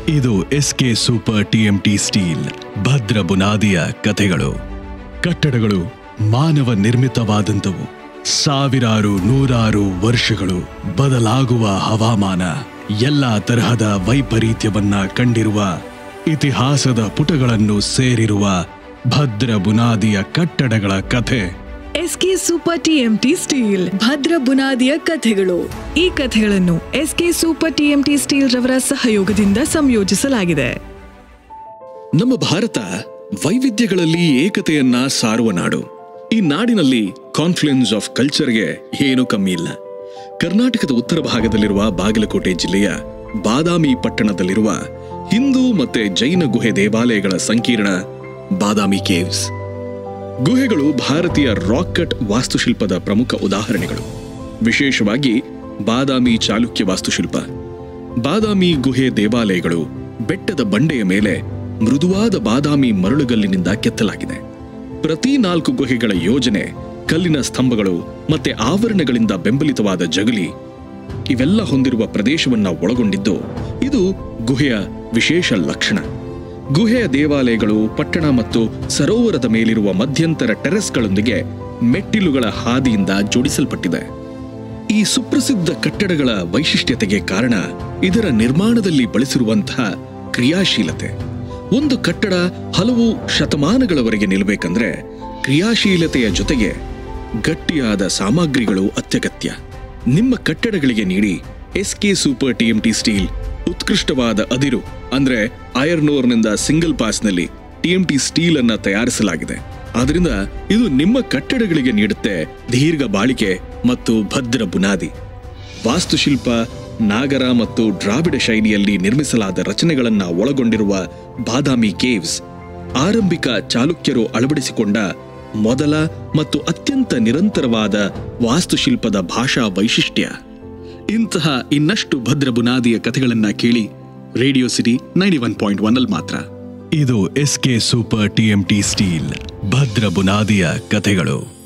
ಇದು SK super TMT steel ಭದ್ರ ಬುನಾದಿಯ ಕಥೆಗಳು ಕಟ್ಟಡಗಳು ಮಾನವ ನಿರ್ಮಿತವಾದಂಥವು ಸಾವಿರಾರು ನೂರಾರು ವರ್ಷಗಳು ಬದಲಾಗುವ ಹವಾಮಾನ ಎಲ್ಲಾ ತರಹದ ವೈಪರೀತ್ಯವನ್ನ ಕಂಡಿರುವ ಇತಿಹಾಸದ ಪುಟಗಳನ್ನು ಸೇರಿರುವ ಭದ್ರ ಬುನಾದಿಯ ಕಟ್ಟಡಗಳ ಕಥೆ ಎಸ್ಕೆ ಸೂಪರ್ ಟಿಎಂಟಿ ಸ್ಟೀಲ್ ಭದ್ರ ಬುನಾದಿಯ ಕಥೆಗಳು ಈ ಕಥೆಗಳನ್ನು ಎಸ್ಕೆ ಸೂಪರ್ ಟಿಎಂಟಿ ಸ್ಟೀಲ್ ರವರ ಸಹಯೋಗದಿಂದ ಸಂಯೋಜಿಸಲಾಗಿದೆ ನಮ್ಮ ಭಾರತ ವೈವಿಧ್ಯಗಳಲ್ಲಿ ಏಕತೆಯನ್ನ ಸಾರುವ ನಾಡು ಈ ನಾಡಿನಲ್ಲಿ ಕಾನ್ಫ್ಲುಯೆನ್ಸ್ ಆಫ್ ಕಲ್ಚರ್ಗೆ ಏನೂ ಕಮ್ಮಿ ಇಲ್ಲ ಕರ್ನಾಟಕದ ಉತ್ತರ ಭಾಗದಲ್ಲಿರುವ ಬಾಗಲಕೋಟೆ ಜಿಲ್ಲೆಯ ಬಾದಾಮಿ ಪಟ್ಟಣದಲ್ಲಿರುವ ಹಿಂದೂ ಮತ್ತೆ ಜೈನ ಗುಹೆ ದೇವಾಲಯಗಳ ಸಂಕೀರ್ಣ ಬಾದಾಮಿ ಕೇವ್ಸ್ ಗುಹೆಗಳು ಭಾರತೀಯ ರಾಕ್ ಕಟ್ ವಾಸ್ತುಶಿಲ್ಪದ ಪ್ರಮುಖ ಉದಾಹರಣೆಗಳು ವಿಶೇಷವಾಗಿ ಬಾದಾಮಿ ಚಾಲುಕ್ಯ ವಾಸ್ತುಶಿಲ್ಪ ಬಾದಾಮಿ ಗುಹೆ ದೇವಾಲಯಗಳು ಬೆಟ್ಟದ ಬಂಡೆಯ ಮೇಲೆ ಮೃದುವಾದ ಬಾದಾಮಿ ಮರಳುಗಲ್ಲಿನಿಂದ ಕೆತ್ತಲಾಗಿದೆ ಪ್ರತಿ ನಾಲ್ಕು ಗುಹೆಗಳ ಯೋಜನೆ ಕಲ್ಲಿನ ಸ್ತಂಭಗಳು ಮತ್ತೆ ಆವರಣಗಳಿಂದ ಬೆಂಬಲಿತವಾದ ಜಗಲಿ ಇವೆಲ್ಲ ಹೊಂದಿರುವ ಪ್ರದೇಶವನ್ನ ಒಳಗೊಂಡಿದ್ದು ಇದು ಗುಹೆಯ ವಿಶೇಷ ಲಕ್ಷಣ ಗುಹೆಯ ದೇವಾಲಯಗಳು ಪಟ್ಟಣ ಮತ್ತು ಸರೋವರದ ಮೇಲಿರುವ ಮಧ್ಯಂತರ ಟೆರೆಸ್ಗಳೊಂದಿಗೆ ಮೆಟ್ಟಿಲುಗಳ ಹಾದಿಯಿಂದ ಜೋಡಿಸಲ್ಪಟ್ಟಿದೆ ಈ ಸುಪ್ರಸಿದ್ಧ ಕಟ್ಟಡಗಳ ವೈಶಿಷ್ಟ್ಯತೆಗೆ ಕಾರಣ ಇದರ ನಿರ್ಮಾಣದಲ್ಲಿ ಬಳಸಿರುವಂತಹ ಕ್ರಿಯಾಶೀಲತೆ ಒಂದು ಕಟ್ಟಡ ಹಲವು ಶತಮಾನಗಳವರೆಗೆ ನಿಲ್ಲಬೇಕಂದ್ರೆ ಕ್ರಿಯಾಶೀಲತೆಯ ಜೊತೆಗೆ ಗಟ್ಟಿಯಾದ ಸಾಮಗ್ರಿಗಳು ಅತ್ಯಗತ್ಯ ನಿಮ್ಮ ಕಟ್ಟಡಗಳಿಗೆ ನೀಡಿ ಎಸ್ಕೆ ಸೂಪರ್ ಟಿಎಂಟಿ ಸ್ಟೀಲ್ ಉತ್ಕೃಷ್ಟವಾದ ಅದಿರು ಅಂದ್ರೆ ಐರ್ನೋರ್ನಿಂದ ಸಿಂಗಲ್ ಪಾಸ್ನಲ್ಲಿ ಟಿಎಂಟಿ ಸ್ಟೀಲ್ ಅನ್ನ ತಯಾರಿಸಲಾಗಿದೆ ಆದ್ರಿಂದ ಇದು ನಿಮ್ಮ ಕಟ್ಟಡಗಳಿಗೆ ನೀಡುತ್ತೆ ದೀರ್ಘ ಬಾಳಿಕೆ ಮತ್ತು ಭದ್ರ ಬುನಾದಿ ವಾಸ್ತುಶಿಲ್ಪ ನಾಗರ ಮತ್ತು ದ್ರಾವಿಡ ಶೈಲಿಯಲ್ಲಿ ನಿರ್ಮಿಸಲಾದ ರಚನೆಗಳನ್ನ ಒಳಗೊಂಡಿರುವ ಬಾದಾಮಿ ಕೇವ್ಸ್ ಆರಂಭಿಕ ಚಾಲುಕ್ಯರು ಅಳವಡಿಸಿಕೊಂಡ ಮೊದಲ ಮತ್ತು ಅತ್ಯಂತ ನಿರಂತರವಾದ ವಾಸ್ತುಶಿಲ್ಪದ ಭಾಷಾ ವೈಶಿಷ್ಟ್ಯ ಇಂತಹ ಇನ್ನಷ್ಟು ಭದ್ರ ಬುನಾದಿಯ ಕಥೆಗಳನ್ನ ಕೇಳಿ radio city ninety one point one ಅಲ್ಲಿ ಮಾತ್ರ ಇದು ಎಸ್ಕೆ ಸೂಪರ್ ಟಿಎಂಟಿ ಸ್ಟೀಲ್ ಭದ್ರ ಬುನಾದಿಯ ಕಥೆಗಳು